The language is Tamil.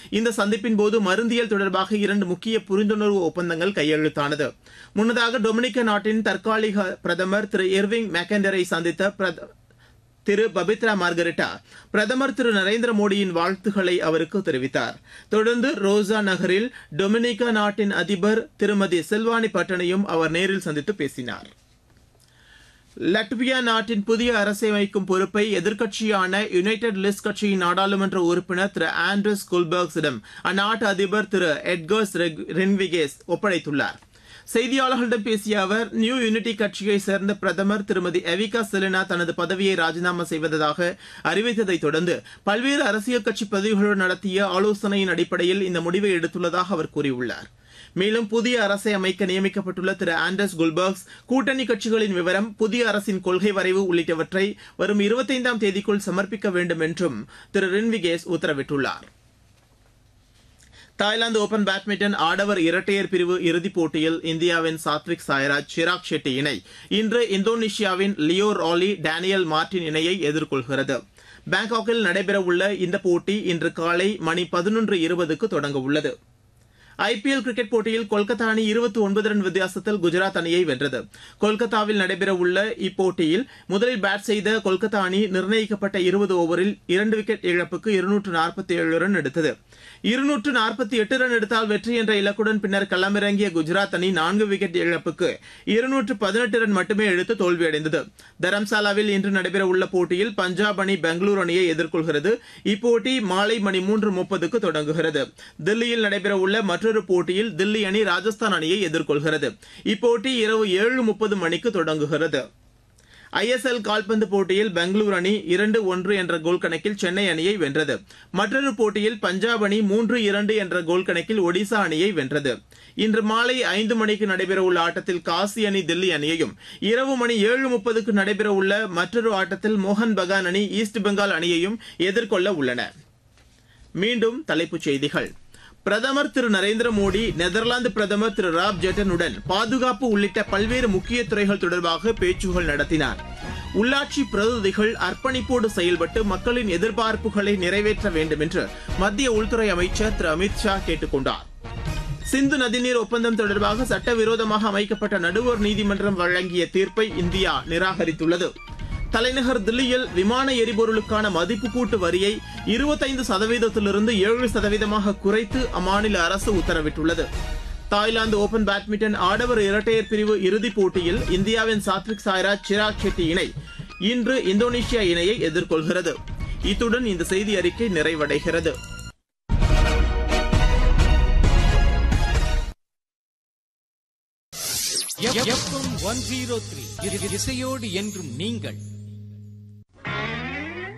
இந்த சந்திப்பின் போது மருந்தியல் தொடர்பாக இரண்டு முக்கிய புரிந்துணர்வு ஒப்பந்தங்கள் கையெழுத்தானது முன்னதாக டொமினிக்க நாட்டின் தற்காலிக பிரதமர் திரு எர்விங் மெக்கண்டரை சந்தித்த பிரத- திரு பபித்ரா மார்கரெட்டா பிரதமர் திரு நரேந்திர மோடியின் வாழ்த்துக்களை அவருக்கு தெரிவித்தார் தொடர்ந்து ரோசா நகரில் டொமினிகா நாட்டின் அதிபர் திருமதி செல்வானி பட்டனையும் அவர் நேரில் சந்தித்து பேசினார் லட்வியா நாட்டின் புதிய அரசமைக்கும் பொறுப்பை எதிர்க்கட்சியான யுனைடெட் லிஸ்ட் கட்சியின் நாடாளுமன்ற உறுப்பினர் திரு ஆண்ட்ரஸ் குல்பர்க்ஸிடம் அந்நாட்டு அதிபர் திரு எட்கர்ஸ் ரெக்- ரென்விகேஸ் ஒப்படைத்துள்ளார் செய்தியாளர்களிடம் பேசிய அவர் நியூ யூனிட்டி கட்சியைச் சேர்ந்த பிரதமர் திருமதி எவிகா செலினா தனது பதவியை ராஜினாமா செய்வதாக அறிவித்ததைத் தொடர்ந்து பல்வேறு அரசியல் கட்சி பதிவுகளுடன் நடத்திய ஆலோசனையின் அடிப்படையில் இந்த முடிவை எடுத்துள்ளதாக அவர் கூறியுள்ளார் மேலும் புதிய அரசை அமைக்க நியமிக்கப்பட்டுள்ள திரு ஆண்டர்ஸ் குல்பர்க்ஸ் கூட்டணி கட்சிகளின் விவரம் புதிய அரசின் கொள்கை வரைவு உள்ளிட்டவற்றை வரும் இருபத்தைந்தாம் தேதிக்குள் சமர்ப்பிக்க வேண்டும் என்றும் திரு ரின்விகேஸ் உத்தரவிட்டுள்ளார் தாய்லாந்து ஓபன் பேட்மிண்டன் ஆடவர் இரட்டையர் பிரிவு இறுதிப் போட்டியில் இந்தியாவின் சாத்விக் சாய்ராஜ் சிராக் ஷெட்டி இணை இன்று இந்தோனேஷியாவின் லியோ ராலி டேனியல் மார்டின் இணையை எதிர்கொள்கிறது பாங்காக்கில் நடைபெறவுள்ள இந்த போட்டி இன்று காலை மணி பதினொன்று இருபதுக்கு தொடங்க உள்ளது ஐபிஎல் கிரிக்கெட் போட்டியில் கொல்கத்தா அணி இருபத்தி ஒன்பது ரன் வித்தியாசத்தில் குஜராத் அணியை வென்றது கொல்கத்தாவில் நடைபெறவுள்ள இப்போட்டியில் முதலில் பேட் செய்த கொல்கத்தா அணி நிர்ணயிக்கப்பட்ட இருபது ஓவரில் இரண்டு விக்கெட் இழப்புக்கு இருநூற்று நாற்பத்தி ஏழு ரன் எடுத்தது இருநூற்று நாற்பத்தி எட்டு ரன் எடுத்தால் வெற்றி என்ற இலக்குடன் பின்னர் களமிறங்கிய குஜராத் அணி நான்கு விக்கெட் இழப்புக்கு இருநூற்று பதினெட்டு ரன் மட்டுமே எடுத்து தோல்வியடைந்தது தரம்சாலாவில் இன்று நடைபெறவுள்ள போட்டியில் பஞ்சாப் அணி பெங்களூரு அணியை எதிர்கொள்கிறது இப்போட்டி மாலை மணி மூன்று முப்பதுக்கு தொடங்குகிறது தில்லியில் நடைபெறவுள்ள மற்றொரு போட்டியில் தில்லி அணி ராஜஸ்தான் அணியை எதிர்கொள்கிறது இப்போட்டி இரவு ஏழு முப்பது மணிக்கு தொடங்குகிறது ஐஎஸ்எல் கால்பந்து போட்டியில் பெங்களூரு அணி இரண்டு ஒன்று என்ற கோல் கணக்கில் சென்னை அணியை வென்றது மற்றொரு போட்டியில் பஞ்சாப் அணி மூன்று இரண்டு என்ற கோல் கணக்கில் ஒடிசா அணியை வென்றது இன்று மாலை ஐந்து மணிக்கு நடைபெறவுள்ள ஆட்டத்தில் காசி அணி தில்லி அணியையும் இரவு மணி ஏழு முப்பதுக்கு நடைபெறவுள்ள மற்றொரு ஆட்டத்தில் மோகன் பகான் அணி ஈஸ்ட் பெங்கால் அணியையும் எதிர்கொள்ள உள்ளன மீண்டும் தலைப்புச் செய்திகள் பிரதமர் திரு நரேந்திர மோடி நெதர்லாந்து பிரதமர் திரு ராப் ஜெட்டனுடன் பாதுகாப்பு உள்ளிட்ட பல்வேறு முக்கிய துறைகள் தொடர்பாக பேச்சுகள் நடத்தினார் உள்ளாட்சி பிரதிநிதிகள் அர்ப்பணிப்போடு செயல்பட்டு மக்களின் எதிர்பார்ப்புகளை நிறைவேற்ற வேண்டும் என்று மத்திய உள்துறை அமைச்சர் திரு அமித் ஷா கேட்டுக் கொண்டார் சிந்து நதிநீர் ஒப்பந்தம் தொடர்பாக சட்டவிரோதமாக அமைக்கப்பட்ட நடுவர் நீதிமன்றம் வழங்கிய தீர்ப்பை இந்தியா நிராகரித்துள்ளது தலைநகர் தில்லியில் விமான எரிபொருளுக்கான மதிப்பு கூட்டு வரியை இருபத்தைந்து சதவீதத்திலிருந்து ஏழு சதவீதமாக குறைத்து அம்மாநில அரசு உத்தரவிட்டுள்ளது தாய்லாந்து ஓபன் பேட்மிண்டன் ஆடவர் இரட்டையர் பிரிவு இறுதிப் போட்டியில் இந்தியாவின் சாத்விக் சாய்ராஜ் சிராக் ஷெட்டி இணை இன்று இந்தோனேஷியா இணையை எதிர்கொள்கிறது இத்துடன் இந்த செய்தி அறிக்கை நிறைவடைகிறது எஃப்எம் ஒன் ஜீரோ த்ரீ இசையோடு என்றும் நீங்கள்